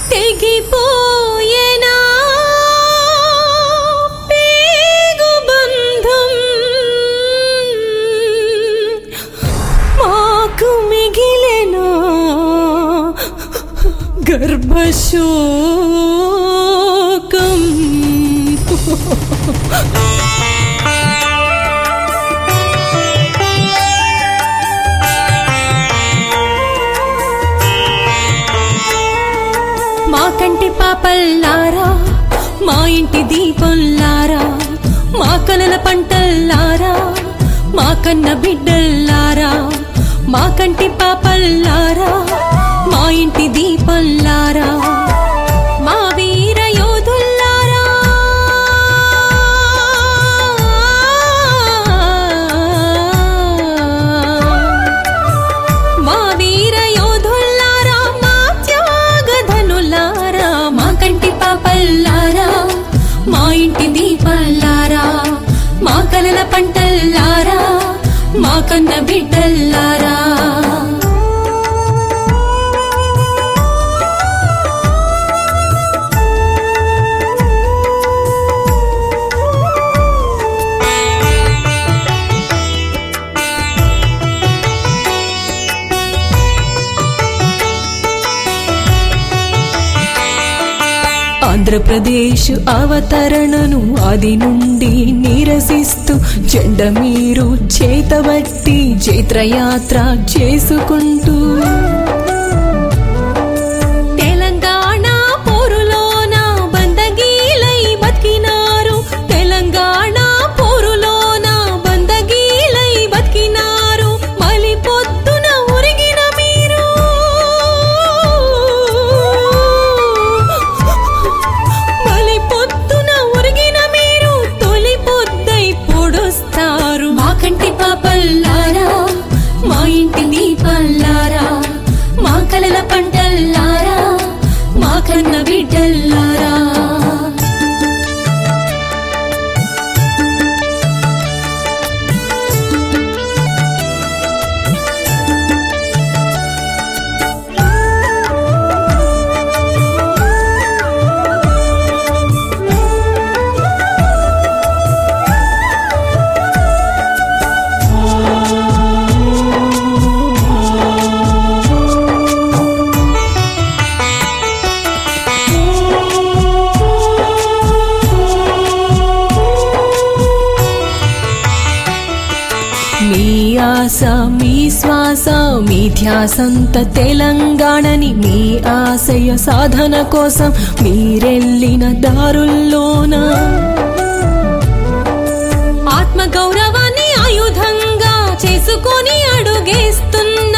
తెగిపోయేనా పేగు బంధం మాకు మిగిలెనా గర్భశోకం మా కంటి పాపల్లారా మా ఇంటి దీపంలారా మా కలల పంటల్లారా మా కన్న బిడ్డల్లారా మా కంటి పాపల్లారా మా ఇంటి దీపంలారా మా వీర యోధుల్లారా మా వీర యోధుల్లారా మా త్యాగధనులారా మా కంటి పాపల్లారా మా ఇంటి దీపాలారా మా కలల పంటల్లారా మా కన్న బిడ్డల్లారా ఆంధ్రప్రదేశ్ అవతరణను ఆది నుండి నిరసిస్తూ జెండ మీరు చేతబట్టి చైత్రయాత్ర చేసుకుంటూ తెలంగాణ పోరులోన బందగీలై బతికినారు తెలంగాణ పోరులోన బందగీలై బతికినారు మలి పొద్దున ఉరిగిన మీరు మలి పొద్దున ఉరిగిన మీరు తొలి పొద్దై పొడుస్తారు మా కంటి పాపల్లారా మా ఇంటి దీపాల్లారా మా కలల పంటల్లారా మా కన్న బిడ్డల్లారా మీ ఆశ మీ శ్వాస మీ ధ్యాసంత తెలంగాణని మీ ఆశయ సాధన కోసం మీరెళ్ళిన దారుల్లోన ఆత్మ గౌరవాన్ని ఆయుధంగా చేసుకొని అడుగేస్తున్న